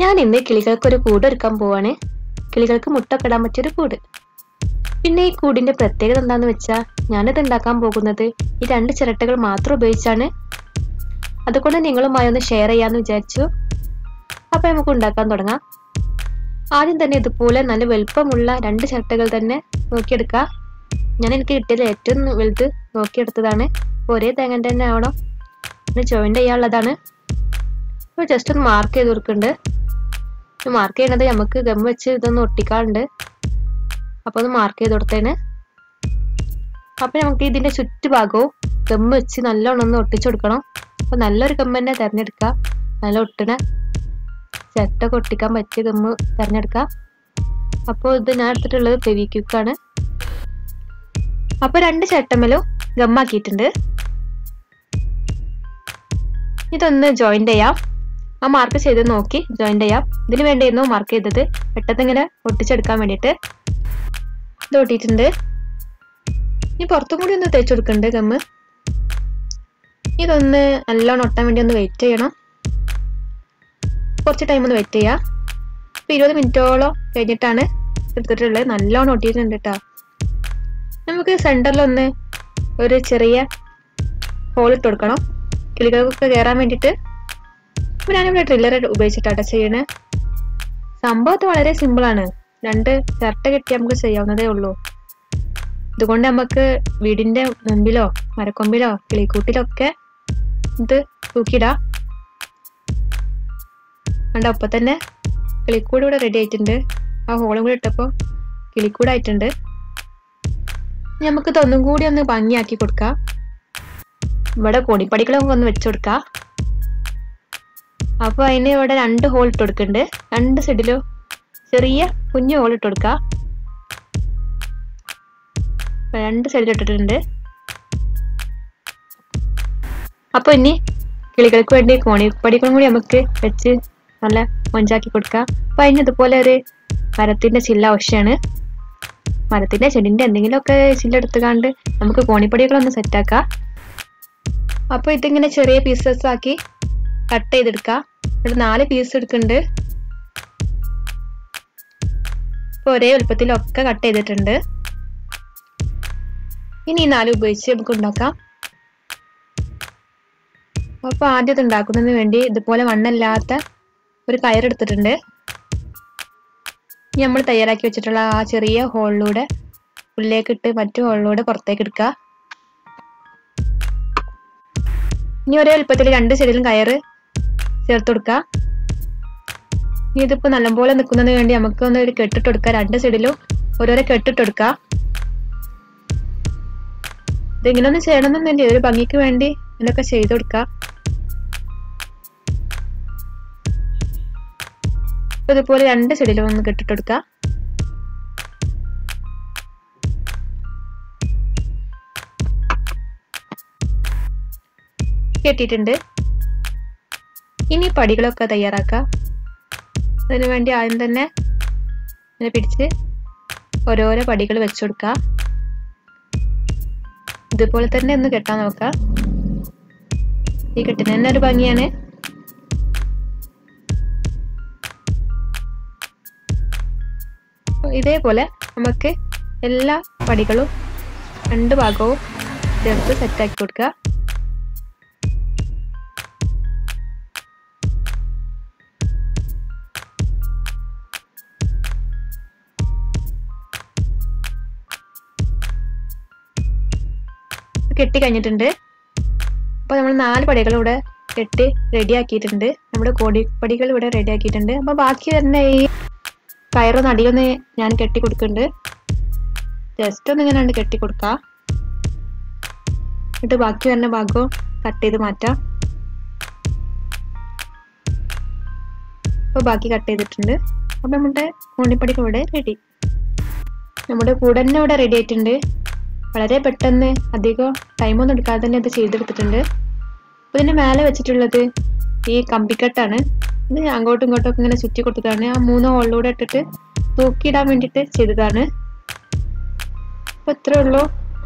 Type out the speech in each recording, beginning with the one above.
ഞാൻ ഇന്ന് കിളികൾക്ക് ഒരു കൂട് ഒരുക്കാൻ പോവാണ് കിളികൾക്ക് മുട്ടൊക്കെ ഇടാൻ പറ്റിയൊരു കൂട് പിന്നെ ഈ കൂടിന്റെ പ്രത്യേകത എന്താന്ന് വെച്ചാൽ ഞാനിത് ഉണ്ടാക്കാൻ പോകുന്നത് ഈ രണ്ട് ചിരട്ടകൾ മാത്രം ഉപയോഗിച്ചാണ് അതുകൊണ്ട് നിങ്ങളുമായി ഒന്ന് ഷെയർ ചെയ്യാന്ന് വിചാരിച്ചു അപ്പൊ നമുക്ക് ഉണ്ടാക്കാൻ തുടങ്ങാം ആദ്യം തന്നെ ഇതുപോലെ നല്ല വലുപ്പമുള്ള രണ്ട് ചിരട്ടകൾ തന്നെ നോക്കിയെടുക്കുക ഞാൻ എനിക്ക് കിട്ടിയത് ഏറ്റവും വലുത് നോക്കിയെടുത്തതാണ് ഒരേ തേങ്ങ തന്നെ ആവണം പിന്നെ ജോയിന്റ് ചെയ്യാനുള്ളതാണ് അപ്പോൾ ജസ്റ്റ് ഒന്ന് മാർക്ക് ചെയ്ത് കൊടുക്കുന്നുണ്ട് മാർക്ക് ചെയ്യണത് നമുക്ക് ഗം വെച്ച് ഇതൊന്ന് ഒട്ടിക്കാറുണ്ട് അപ്പോൾ ഒന്ന് മാർക്ക് ചെയ്ത് കൊടുത്തേന് അപ്പോൾ നമുക്ക് ഇതിന്റെ ചുറ്റുഭാഗവും ഗം വെച്ച് നല്ലോണം ഒന്ന് ഒട്ടിച്ചു കൊടുക്കണം അപ്പോൾ നല്ലൊരു ഗം തന്നെ തിരഞ്ഞെടുക്കുക നല്ല ഒട്ടണ സെറ്റൊക്കെ ഒട്ടിക്കാൻ പറ്റിയ ഗമ്മ് തിരഞ്ഞെടുക്കുക അപ്പോൾ ഇത് ഞാൻ എടുത്തിട്ടുള്ളത് ഫെവിക്വിക്കാണ് അപ്പോൾ രണ്ട് ചട്ടമ്മലും ഗമ്മാക്കിയിട്ടുണ്ട് ഇതൊന്ന് ജോയിന്റ് ചെയ്യാം ആ മാർക്ക് ചെയ്ത് നോക്കി ജോയിന്റ് ചെയ്യാം ഇതിന് വേണ്ടിയിരുന്നു മാർക്ക് ചെയ്തത് പെട്ടെന്ന് ഇങ്ങനെ ഒട്ടിച്ചെടുക്കാൻ വേണ്ടിയിട്ട് ഇത് ഒട്ടിയിട്ടുണ്ട് ഇനി പുറത്തും കൂടി ഒന്ന് തേച്ച് കൊടുക്കുന്നുണ്ട് ഗമ്മ് ഇതൊന്ന് നല്ലോണം ഒട്ടാൻ വേണ്ടി ഒന്ന് വെയിറ്റ് ചെയ്യണം കുറച്ച് ടൈം ഒന്ന് വെയിറ്റ് ചെയ്യാം ഇപ്പൊ ഇരുപത് മിനിറ്റോളം കഴിഞ്ഞിട്ടാണ് എടുത്തിട്ടുള്ളത് നല്ലോണം ഒട്ടിയിട്ടുണ്ട് കേട്ടോ നമുക്ക് സെന്ററിലൊന്ന് ഒരു ചെറിയ ഹോൾ ഇട്ട് കൊടുക്കണം കിളികൾക്കൊക്കെ കയറാൻ വേണ്ടിയിട്ട് അപ്പോൾ ഞാനിവിടെ ട്രില്ലർ ഉപയോഗിച്ചിട്ടാണ് ചെയ്യണേ സംഭവത്ത് വളരെ സിമ്പിളാണ് രണ്ട് ചിരട്ട കെട്ടി നമുക്ക് ചെയ്യാവുന്നതേ ഉള്ളൂ ഇതുകൊണ്ട് നമുക്ക് വീടിന്റെ മുമ്പിലോ മരക്കൊമ്പിലോ കിളിക്കൂട്ടിലോ ഒക്കെ ഇത് തൂക്കിയിടാം കണ്ട ഒപ്പം തന്നെ കിളിക്കൂട് ഇവിടെ റെഡി ആയിട്ടുണ്ട് ആ ഹോളും കൂടി ഇട്ടപ്പോൾ കിളിക്കൂടായിട്ടുണ്ട് നമുക്ക് ഇതൊന്നും കൂടി ഒന്ന് ഭംഗിയാക്കി കൊടുക്കാം ഇവിടെ കോണിപ്പടികളൊക്കെ ഒന്ന് വെച്ചു കൊടുക്കാം അപ്പോൾ അതിന് ഇവിടെ രണ്ട് ഹോൾ ഇട്ട് കൊടുക്കുന്നുണ്ട് രണ്ട് സൈഡിലും ചെറിയ കുഞ്ഞു ഹോൾ ഇട്ട് കൊടുക്കാം രണ്ട് സൈഡിൽ ഇട്ടിട്ടുണ്ട് അപ്പോൾ ഇനി കിളികൾക്ക് വേണ്ടി കോണിപ്പടികളും കൂടി നമുക്ക് വെച്ച് നല്ല മൊഞ്ചാക്കി കൊടുക്കാം അപ്പോൾ അതിന് ഇതുപോലെ ഒരു മരത്തിന്റെ ചില്ല ആവശ്യമാണ് മരത്തിന്റെ ചെടിന്റെ എന്തെങ്കിലുമൊക്കെ ചില്ല എടുത്തുകാണ്ട് നമുക്ക് കോണിപ്പടികളൊന്ന് സെറ്റാക്കാം അപ്പോൾ ഇതിങ്ങനെ ചെറിയ പീസസ് ആക്കി കട്ട് ചെയ്തെടുക്കാം ഇവിടെ നാല് പീസ് എടുക്കുന്നുണ്ട് ഇപ്പോൾ ഒരേ വലുപ്പത്തിലൊക്കെ കട്ട് ചെയ്തിട്ടുണ്ട് ഇനി ഈ നാല് ഉപയോഗിച്ച് നമുക്ക് ഉണ്ടാക്കാം അപ്പോൾ ആദ്യം ഇത് ഉണ്ടാക്കുന്നതിന് വേണ്ടി ഇതുപോലെ മണ്ണല്ലാത്ത ഒരു കയറെടുത്തിട്ടുണ്ട് ഇനി നമ്മൾ തയ്യാറാക്കി വെച്ചിട്ടുള്ള ആ ചെറിയ ഹോളിലൂടെ ഉള്ളിലേക്ക് ഇട്ട് മറ്റു ഹോളിലൂടെ പുറത്തേക്ക് എടുക്കുക ഇനി ഒരേ എളുപ്പത്തിൽ രണ്ട് സൈഡിലും കയറ് ചേർത്ത് കൊടുക്കുക ഇനി ഇതിപ്പോ നല്ലപോലെ നിൽക്കുന്നതിന് വേണ്ടി നമുക്ക് ഒന്ന് ഒരു കെട്ടിട്ട് കൊടുക്കുക രണ്ട് സൈഡിലും ഓരോരോ കെട്ടിട്ട് കൊടുക്കുക ഇതിങ്ങനെ ഒന്ന് ചെയ്യണമെന്നുണ്ടെങ്കിൽ ഒരു ഭംഗിക്ക് വേണ്ടി ഇതിനൊക്കെ ചെയ്ത് കൊടുക്കുക ഇതുപോലെ രണ്ട് സൈഡിലും ഒന്ന് കെട്ടിട്ട് കൊടുക്കുക കെട്ടിയിട്ടുണ്ട് ഇനി പടികളൊക്കെ തയ്യാറാക്കാം അതിനു വേണ്ടി ആദ്യം തന്നെ ഇങ്ങനെ പിടിച്ച് ഓരോരോ പടികൾ വെച്ചു കൊടുക്കുക ഇതുപോലെ തന്നെ ഒന്ന് കെട്ടാൻ നോക്കാം ഈ കെട്ടിന് തന്നെ ഒരു ഭംഗിയാണ് ഇതേപോലെ നമുക്ക് എല്ലാ പടികളും രണ്ട് ഭാഗവും ചേർത്ത് സെറ്റാക്കി കൊടുക്കുക കെട്ടി കഴിഞ്ഞിട്ടുണ്ട് അപ്പോൾ നമ്മൾ നാല് പടികൾ ഇവിടെ കെട്ടി റെഡി ആക്കിയിട്ടുണ്ട് നമ്മുടെ കോടിപ്പടികൾ ഇവിടെ റെഡി ആക്കിയിട്ടുണ്ട് അപ്പോൾ ബാക്കി തന്നെ ഈ കയറ് നടിയൊന്ന് ഞാൻ കെട്ടി കൊടുക്കുന്നുണ്ട് ജസ്റ്റ് ഒന്ന് ഇങ്ങനെ കെട്ടി കൊടുക്കാം എന്നിട്ട് ബാക്കി വരുന്ന ഭാഗവും കട്ട് ചെയ്ത് മാറ്റാം അപ്പോൾ ബാക്കി കട്ട് ചെയ്തിട്ടുണ്ട് അപ്പോൾ നമ്മുടെ കോണിപ്പടികൾ ഇവിടെ റെഡി നമ്മുടെ കൂടെ തന്നെ ഇവിടെ റെഡി ആയിട്ടുണ്ട് വളരെ പെട്ടെന്ന് അധികം ടൈമൊന്നും എടുക്കാതെ തന്നെ അത് ചെയ്തെടുത്തിട്ടുണ്ട് അപ്പോൾ ഇതിൻ്റെ മേലെ വെച്ചിട്ടുള്ളത് ഈ കമ്പിക്കെട്ടാണ് ഇത് അങ്ങോട്ടും ഇങ്ങോട്ടും ഒക്കെ ഇങ്ങനെ ചുറ്റി കൊടുത്തതാണ് ആ മൂന്ന് ഹോളിലൂടെ ഇട്ടിട്ട് തൂക്കിയിടാൻ വേണ്ടിയിട്ട് ചെയ്തതാണ് അപ്പോൾ ഇത്രേ ഉള്ളൂ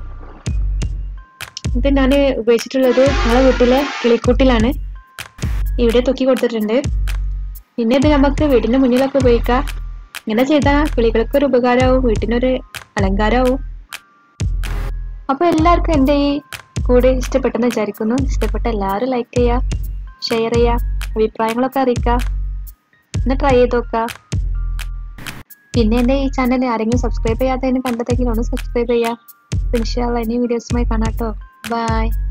ഇത് ഞാൻ ഉപയോഗിച്ചിട്ടുള്ളത് ഞങ്ങളെ വീട്ടിലെ കിളിക്കൂട്ടിലാണ് ഇവിടെ തൂക്കി കൊടുത്തിട്ടുണ്ട് പിന്നെ ഇത് നമുക്ക് വീടിന്റെ മുന്നിലൊക്കെ ഉപയോഗിക്കാം ഇങ്ങനെ ചെയ്താൽ കിളികൾക്ക് ഒരു ഉപകാരമാവും വീട്ടിനൊരു അലങ്കാരമാവും അപ്പൊ എല്ലാവർക്കും എൻ്റെ ഈ കൂടെ ഇഷ്ടപ്പെട്ടെന്ന് വിചാരിക്കുന്നു ഇഷ്ടപ്പെട്ട എല്ലാവരും ലൈക്ക് ചെയ്യുക ഷെയർ ചെയ്യുക അഭിപ്രായങ്ങളൊക്കെ അറിയിക്കുക ഒന്ന് ട്രൈ ചെയ്ത് നോക്കുക പിന്നെ എൻ്റെ ഈ ചാനൽ ആരെങ്കിലും സബ്സ്ക്രൈബ് ചെയ്യാത്തതിന് കണ്ടതെങ്കിൽ ഒന്ന് സബ്സ്ക്രൈബ് ചെയ്യുക ഇൻഷാല്ല ഇനി വീഡിയോസുമായി കാണാം കേട്ടോ ബൈ